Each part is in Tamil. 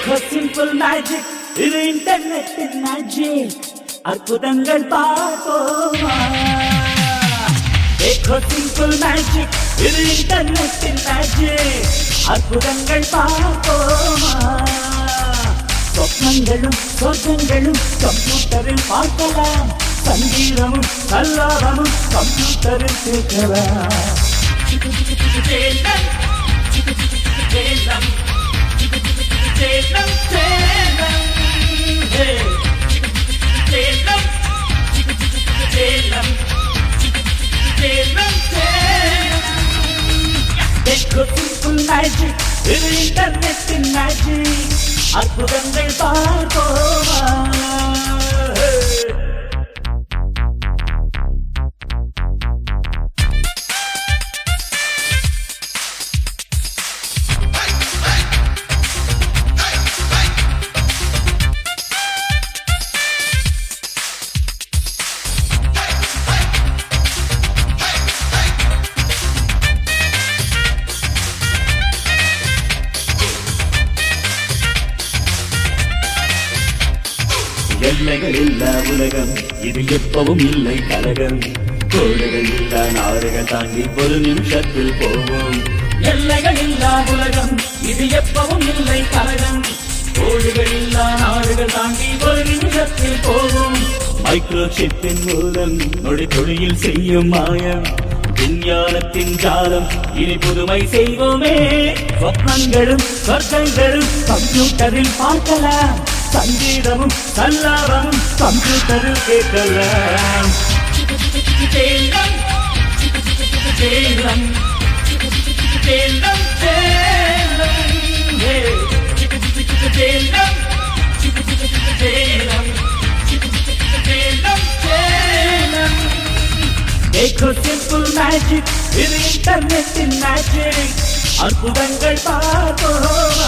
ஏகோ சிம்பிள் மேஜிக் இது இன்டர்நெட்டின் மேஜிக் அற்புதங்கள் பார்ப்போமா ஏகோ சிம்பிள் மேஜிக் இது இன்டர்நெட்டின் மேஜிக் அற்புதங்கள் பார்ப்போமா சொப்னங்களும் சொர்க்கங்களும் கம்ப்யூட்டரில் பார்க்கலாம் சங்கீதமும் கல்லாபமும் கம்ப்யூட்டரில் கேட்கலாம் மேஜிக் இது இன்டர்நெட்டின் மேஜிக் அற்புதங்கள் பார்ப்போமா எல்லைகள் இல்லா உலகம் இது எப்பவும் இல்லை கலகம் கோடுகள் இல்லா நாடுகள் தாண்டி ஒரு நிமிஷத்தில் போவோம் எல்லைகள் இல்லா உலகம் இது எப்பவும் இல்லை கலகம் கோடுகள் இல்லா நாடுகள் தாண்டி ஒரு நிமிஷத்தில் போகும் மைக்ரோ சிப்பின் மூலம் நொடி தொழில் செய்யும் மாயம் விஞ்ஞானத்தின் ஜாலம் இனி புதுமை செய்வோமே சொப்னங்களும் சொர்க்கங்களும் கம்ப்யூட்டரில் பார்க்கலாம் சங்கீதமும் சல்லாபமும் கம்ப்யூட்டரில் கேட்கலாம் சேலம் சேலம் சேலம் சேலம் ஹே. சேலம் சேலம் சேலம் சேலம் ஏகோ சிம்பிள் மேஜிக் இது இன்டர்நெட்டின் மேஜிக் அற்புதங்கள் பார்ப்போமா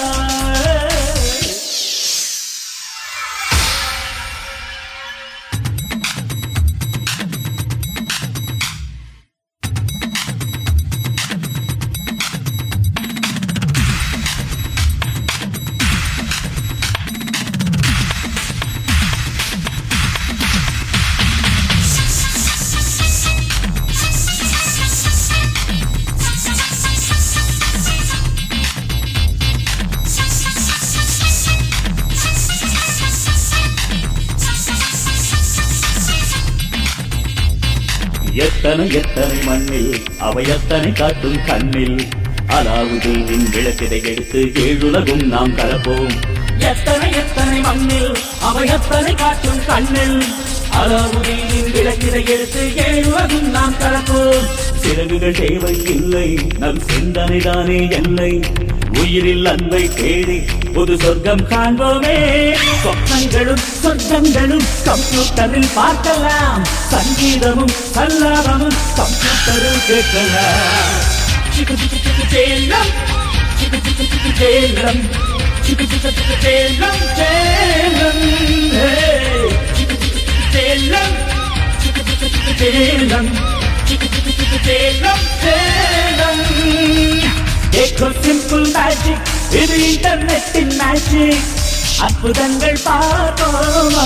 எத்தனை எத்தனை மண்ணில் அவை எத்தனை காட்டும் கண்ணில் அலாவுதீனின் விளக்கிதை எடுத்து ஏழுலகும் நாம் கலப்போம் எத்தனை எத்தனை மண்ணில் அவை எத்தனை காட்டும் கண்ணில் அலாவுதீனின் விளக்கினை எடுத்து ஏழுவதும் நாம் கலப்போம் சிறகுகள் தேவை இல்லை நம் சிந்தனைதானே எல்லை உயிரில் அன்பை தேடி புது சொர்க்கம் காண்போமே சொப்னங்களும் சொர்க்கங்களும் கம்ப்யூட்டரில் பார்க்கலாம் சங்கீதமும் சல்லாபமும் கம்ப்யூட்டரில் கேட்கலாம் சிக்கு சிக்கு சிக்கு சேலம் சிக்கு சிக்கு சிக்கு சேலம் சிக்கு சிக்கு சிக்கு சேலம் சேலம் ஹே. சிக்கு சிக்கு சிக்கு சேலம் சிக்கு சிக்கு சிக்கு சேலம் சிக்கு சிக்கு சிக்கு சேலம் சேலம் ஏகோ சிம்பிள் மேஜிக் இது இன்டர்நெட்டின் மேஜிக் அற்புதங்கள் பார்ப்போமா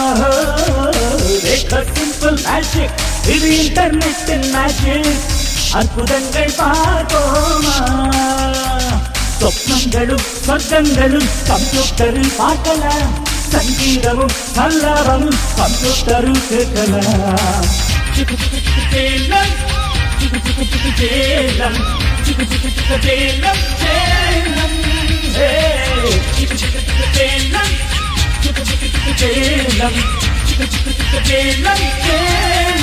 ஏகோ சிம்பிள் மேஜிக் இது இன்டர்நெட்டின் மேஜிக் அற்புதங்கள் பார்ப்போமா சொப்னங்களும் சொர்க்கங்களும் கம்ப்யூட்டரில் பார்க்கலாம் சங்கீதமும் சல்லாபமும் கம்ப்யூட்டரில் கேட்கலாம் சிக்கு சிக்கு சிக்கு சேலம் சிக்கு சிக்கு சிக்கு சேலம் சிக்கு சிக்கு சிக்கு சேலம் சேலம் ஹே சிக்கு சிக்கு சிக்கு சேலம் சிக்கு சிக்கு சிக்கு சேலம் சிக்கு சிக்கு சிக்கு சேலம் சேலம்